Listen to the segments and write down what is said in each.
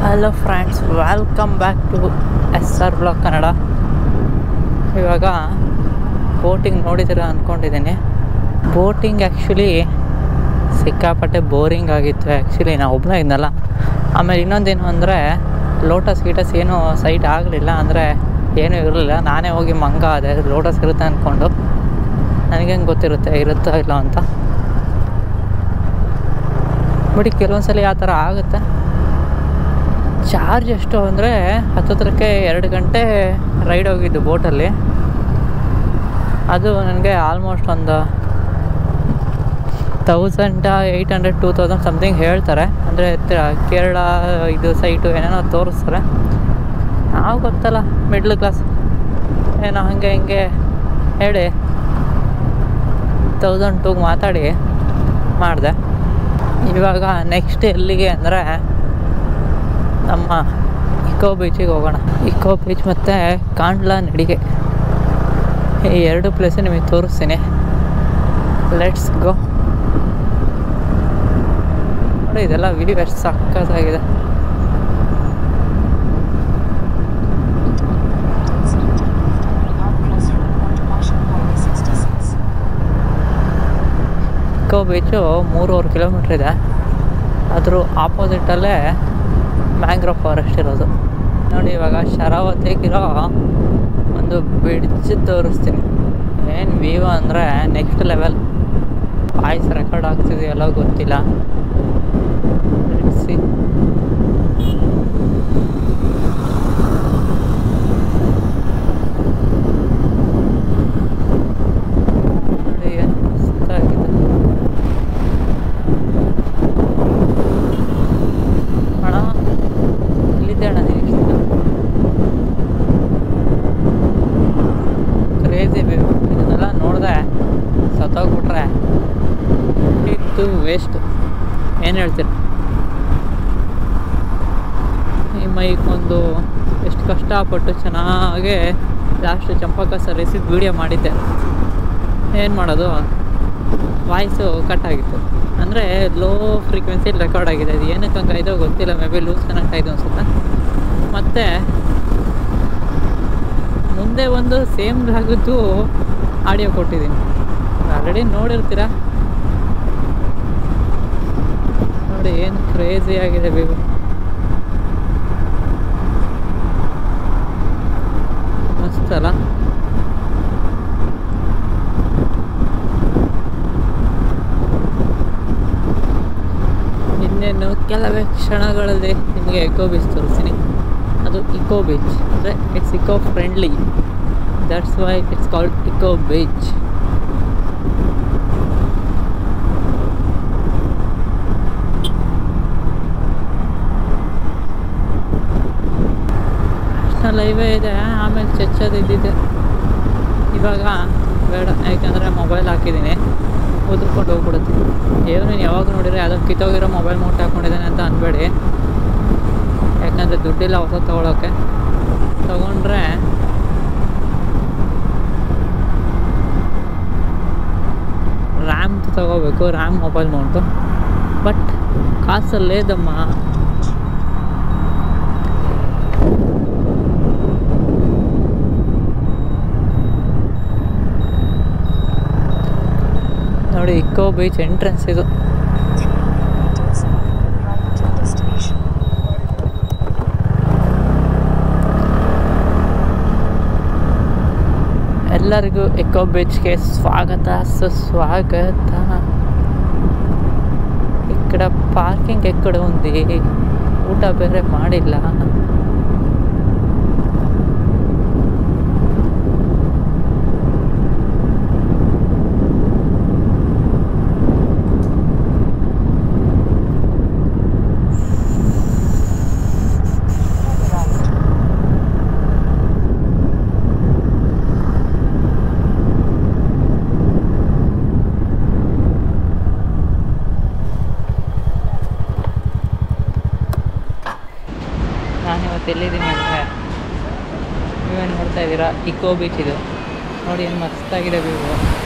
Hello friends welcome back to S R blog Kannada ಇವಾಗ boating ನೋಡಿದ್ದೀರ ಅಂದ್ಕೊಂಡಿದ್ದೀನಿ ಬೋಟಿಂಗ್ ಆ್ಯಕ್ಚುಲಿ ಸಿಕ್ಕಾಪಟ್ಟೆ ಬೋರಿಂಗ್ ಆಗಿತ್ತು ಆ್ಯಕ್ಚುಲಿ ನಾ ಒಬ್ಬನೇ ಇದ್ನಲ್ಲ ಆಮೇಲೆ ಇನ್ನೊಂದೇನು ಅಂದರೆ ಲೋಟಸ್ ಗೀಟಸ್ ಏನೂ ಸೈಟ್ ಆಗಲಿಲ್ಲ ಅಂದರೆ ಏನೂ ಇರಲಿಲ್ಲ ನಾನೇ ಹೋಗಿ ಮಂಗ ಅದೇ ಲೋಟಸ್ ಇರುತ್ತೆ ಅಂದ್ಕೊಂಡು ನನಗೇನು ಗೊತ್ತಿರುತ್ತೆ ಇರುತ್ತೋ ಇಲ್ಲ ಅಂತ ಬಟ್ ಕೆಲವೊಂದು ಸಲ ಆ ಥರ ಆಗುತ್ತೆ ಚಾರ್ಜ್ ಎಷ್ಟು ಅಂದರೆ ಹತ್ತತ್ರಕ್ಕೆ ಎರಡು ಗಂಟೆ ರೈಡ್ ಹೋಗಿದ್ದು ಬೋಟಲ್ಲಿ ಅದು ನನಗೆ ಆಲ್ಮೋಸ್ಟ್ ಒಂದು thousand eight hundred two thousand something ಹೇಳ್ತಾರೆ ಅಂದರೆ ಕೇರಳ ಇದು ಸೈಟು ಏನೇನೋ ತೋರಿಸ್ತಾರೆ ನಾವು ಗೊತ್ತಲ್ಲ ಮಿಡ್ಲ್ ಕ್ಲಾಸ್ ಏನೋ ಹಾಗೆ ಹಿಂಗೆ ಹೇಳಿ ತೌಸಂಡ್ ಟೂಗೆ ಮಾತಾಡಿ ಮಾಡಿದೆ ಇವಾಗ ನೆಕ್ಸ್ಟ್ ಎಲ್ಲಿಗೆ ಅಂದರೆ ನಮ್ಮ ಇಕೋ ಬೀಚಿಗೆ ಹೋಗೋಣ ಇಕೋ ಬೀಚ್ ಮತ್ತು ಕಾಂಡ್ಲಾ ನಡಿಗೆ ಈ ಎರಡು ಪ್ಲೇಸ್ ನಿಮಗೆ ತೋರಿಸ್ತೀನಿ ಲೆಟ್ಸ್ ಗೋ ನೋಡಿ ಇದೆಲ್ಲ ವ್ಯೂ ಎಷ್ಟು ಸಕ್ಕತ್ತಾಗಿದೆ ಇಕೋ ಬೀಚು ಮೂರುವರೆ ಕಿಲೋಮೀಟ್ರ್ ಇದೆ ಅದ್ರ ಆಪೋಸಿಟಲ್ಲೇ ಮ್ಯಾಂಗ್ರೋವ್ ಫಾರೆಸ್ಟ್ ಇರೋದು ನೋಡಿ ಇವಾಗ ಶರಾವತಿಗಿರೋ ಒಂದು ಬ್ರಿಡ್ಜ್ ತೋರಿಸ್ತೀನಿ ಏನು ವ್ಯೂ ಅಂದರೆ ನೆಕ್ಸ್ಟ್ ಲೆವೆಲ್ ವಾಯ್ಸ್ ರೆಕಾರ್ಡ್ ಆಗ್ತಿದೆಯಲ್ಲ ಗೊತ್ತಿಲ್ಲ ಸಿ ನೋಡಿ ಏನು ಮಸ್ತಾಗಿದೆ ಅಣ್ಣ ಇಲ್ಲಿದ್ದೆ ಅಣ್ಣ ನೀನು ಕ್ರೇಜಿ ವ್ಯೂ ಇದನ್ನೆಲ್ಲ ನೋಡಿದೆ ಸತ್ತೋಗ್ಬಿಟ್ರೆ ಇತ್ತು ವೇಸ್ಟ್ ಏನು ಹೇಳ್ತೀರ ಈ ಮೈಗೊಂದು ಎಷ್ಟು ಕಷ್ಟಪಟ್ಟು ಚೆನ್ನಾಗೆ ಲಾಸ್ಟ್ ಚಂಪಕ ಸರಿಸಿದ ವೀಡಿಯೋ ಮಾಡಿದ್ದೆ ಏನು ಮಾಡೋದು ವಾಯ್ಸು ಕಟ್ ಆಗಿತ್ತು ಅಂದರೆ ಲೋ ಫ್ರೀಕ್ವೆನ್ಸಿಲಿ ರೆಕಾರ್ಡ್ ಆಗಿದೆ ಅದು ಏನಕ್ಕೆ ಹಂಗಾಯ್ತೋ ಗೊತ್ತಿಲ್ಲ ಮೇ ಬಿ ಲೂಸ್ ಕನೆಕ್ಟ್ ಆಯಿತು ಅನ್ಸುತ್ತೆ ಮತ್ತು ಮುಂದೆ ಒಂದು ಸೇಮ್ ರಾಗದ್ದು ಆಡಿಯೋ ಕೊಟ್ಟಿದ್ದೀನಿ ಆಲ್ರೆಡಿ ನೋಡಿರ್ತೀರ ನೋಡಿ ಏನು ಕ್ರೇಜಿ ಆಗಿದೆ ವ್ಯೂ ಮಸ್ತ್ ಅಲ್ಲ ಇನ್ನೇನು ಕೆಲವೇ ಕ್ಷಣಗಳಲ್ಲಿ ನಿಮಗೆ ಎಕೋ ಬೀಚ್ ತೋರಿಸ್ತೀನಿ ಅದು ಇಕೋ ಬೀಚ್ ಅಂದರೆ it's eco friendly that's why it's called eco beach national highway ಇದೆ ಆಮೇಲೆ ಚಚ್ಚದು ಇದ್ದಿದೆ ಇವಾಗ ಬೇಡ ಯಾಕಂದರೆ ಮೊಬೈಲ್ ಹಾಕಿದ್ದೀನಿ ಉದ್ರಕೊಂಡು ಹೋಗ್ಬಿಡುತ್ತೆ ಏನು ನೀನು ಯಾವಾಗ ನೋಡಿದ್ರೆ ಯಾವುದೋ ಕಿತ್ತೋಗಿರೋ ಮೊಬೈಲ್ ಮೌಂಟ್ ಹಾಕ್ಕೊಂಡಿದ್ದಾನೆ ಅಂತ ಅನ್ಬೇಡಿ ಯಾಕಂದರೆ ದುಡ್ಡಿಲ್ಲ ಹೊಸ ತೊಗೊಳೋಕ್ಕೆ ತೊಗೊಂಡ್ರೆ ರ್ಯಾಮ್ ತಗೋಬೇಕು ರ್ಯಾಮ್ ಮೊಬೈಲ್ ಮೌಂಟು ಬಟ್ ಕಾಸಲ್ಲೇದಮ್ಮ ನೋಡಿ ಇಕೋ ಬೀಚ್ ಎಂಟ್ರೆನ್ಸ್ ಇದು ಎಲ್ಲರಿಗೂ ಎಕೋ ಬೀಚ್ಗೆ ಸ್ವಾಗತ ಸುಸ್ವಾಗತ ఇక్కడ పార్కింగ్ ఎక్కడ ఉంది ಊಟ ಬೇರೆ ಮಾಡಿಲ್ಲ ನಾನಿವತ್ತು ಎಲ್ಲಿದ್ದೀನಿ ಅಂದರೆ ನೀವೇನು ನೋಡ್ತಾ ಇದ್ದೀರಾ ಇಕೋ ಬೀಚ್ ಇದು ನೋಡಿ ಏನು ಮಸ್ತಾಗಿದೆ ವ್ಯೂ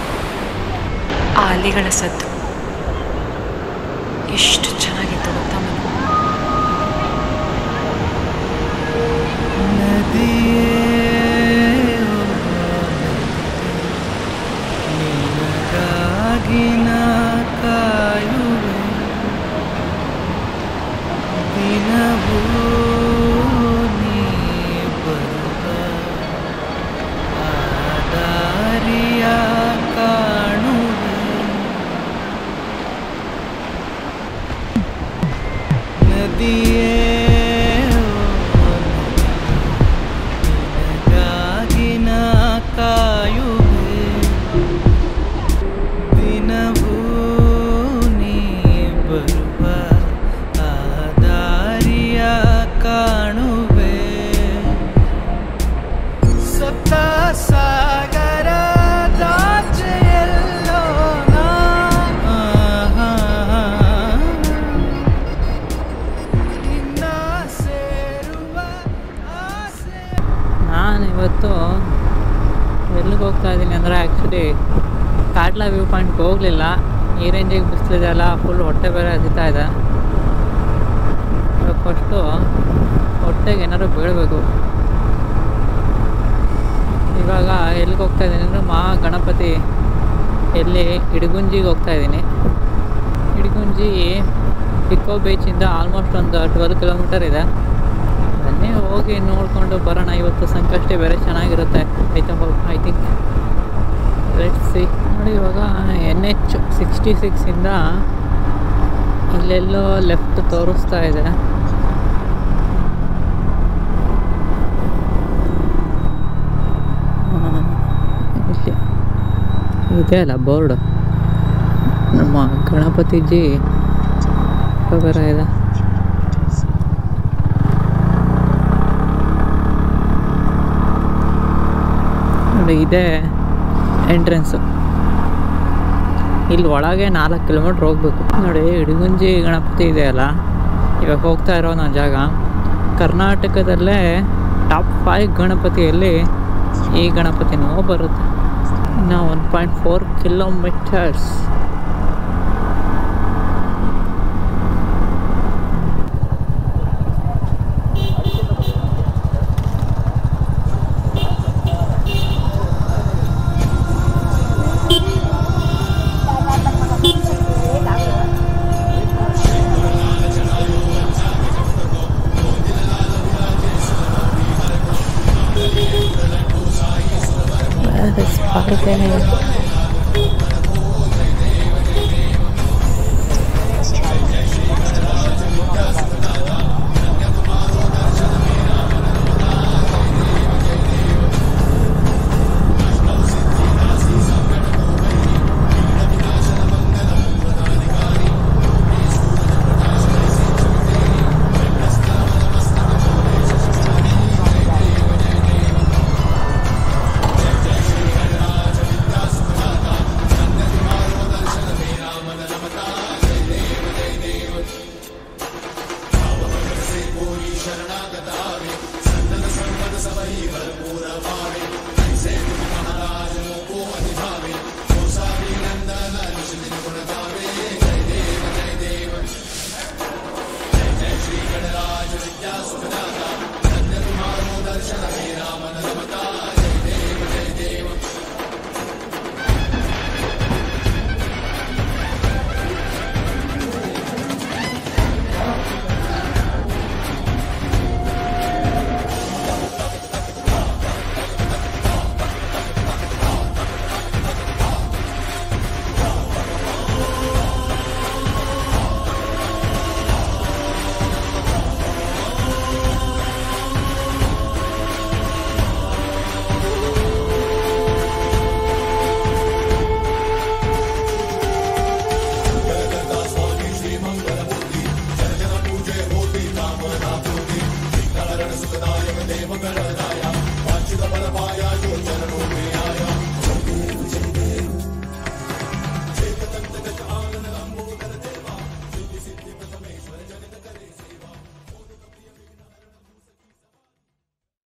ಆ ಅಲೆಗಳ ಸದ್ದು ಎಷ್ಟು ಚೆನ್ನಾಗಿತ್ತು ಗೊತ್ತಾ ಮನು ದಿನವೂ ನೀ ಬರುವ ಆ ದಾರಿಯ ಕಾಣುವೆ ನದಿಯೇ ಓ ನಿನಗಾಗಿ ನಾ ಕಾಯುವೆ ದಿನವೂ ನೀ ಬರುವ ಆ ದಾರಿಯ ಕಾಣುವೆ ಸಪ್ತ ಸಾಗರ ದಾಚೆಯಲ್ಲೋ ನಾ ನಿನ್ನ ಸೇರುವ ಆಸೆ ನಾನು ಇವತ್ತು ಎಲ್ಲಿಗೆ ಹೋಗ್ತಾ ಇದ್ದೀನಿ ಅಂದರೆ ಆ್ಯಕ್ಚುಲಿ ಕಾಟ್ಲಾ ವ್ಯೂ ಪಾಯಿಂಟ್ಗೆ ಹೋಗಲಿಲ್ಲ ಈ ರೇಂಜಿಗೆ ಬಿಸಿಲಿದೆ ಅಲ್ಲ ಫುಲ್ ಹೊಟ್ಟೆ ಬೇರೆ ಹಸಿತಾ ಇದೆ ಇವಾಗ ಫಸ್ಟು ಹೊಟ್ಟೆಗೆ ಏನಾದ್ರು ಬೀಳಬೇಕು ಇವಾಗ ಎಲ್ಲಿಗೆ ಹೋಗ್ತಾ ಇದ್ದೀನಿ ಅಂದರೆ ಮಹಾ ಗಣಪತಿ ಎಲ್ಲಿ ಇಡಗುಂಜಿಗೆ ಹೋಗ್ತಾ ಇದ್ದೀನಿ ಇಡಗುಂಜಿ ಇಕೋ ಬೀಚಿಂದ ಆಲ್ಮೋಸ್ಟ್ ಒಂದು ಟ್ವೆಲ್ ಕಿಲೋಮೀಟರ್ ಇದೆ ಬನ್ನಿ ಹೋಗಿ ನೋಡಿಕೊಂಡು ಬರೋಣ ಇವತ್ತು ಸಂಕಷ್ಟಿ ಬೇರೆ ಚೆನ್ನಾಗಿರುತ್ತೆ ಐತ ಐ ಥಿಂಕ್ ಲೆಟ್ ಸಿ ನೋಡಿ ಇವಾಗ ಎನ್ ಎಚ್ ಸಿಕ್ಸ್ಟಿ ಸಿಕ್ಸಿಂದ ಇಲ್ಲೆಲ್ಲೋ ಲೆಫ್ಟ್ ತೋರಿಸ್ತಾ ಇದೆ ಆ, ಇಲ್ಲಿ ಇದೆ ಅಲ್ಲ ಬೋರ್ಡ್ ನಮ್ಮ ಗಣಪತಿಜಿ ಬೇರೆ ಇದೆ ನೋಡಿ ಇದೇ ಎಂಟ್ರೆನ್ಸು ಇಲ್ಲಿ ಒಳಗೆ ನಾಲ್ಕು ಕಿಲೋಮೀಟ್ರ್ ಹೋಗ್ಬೇಕು ನೋಡಿ ಇಡಗುಂಜಿ ಗಣಪತಿ ಇದೆಯಲ್ಲ ಇವಾಗ ಹೋಗ್ತಾ ಇರೋ ನನ್ನ ಜಾಗ ಕರ್ನಾಟಕದಲ್ಲೇ ಟಾಪ್ ಫೈವ್ ಗಣಪತಿಯಲ್ಲಿ ಈ ಗಣಪತಿನೂ ಬರುತ್ತೆ ಇನ್ನು one point four kilometers Where is parking?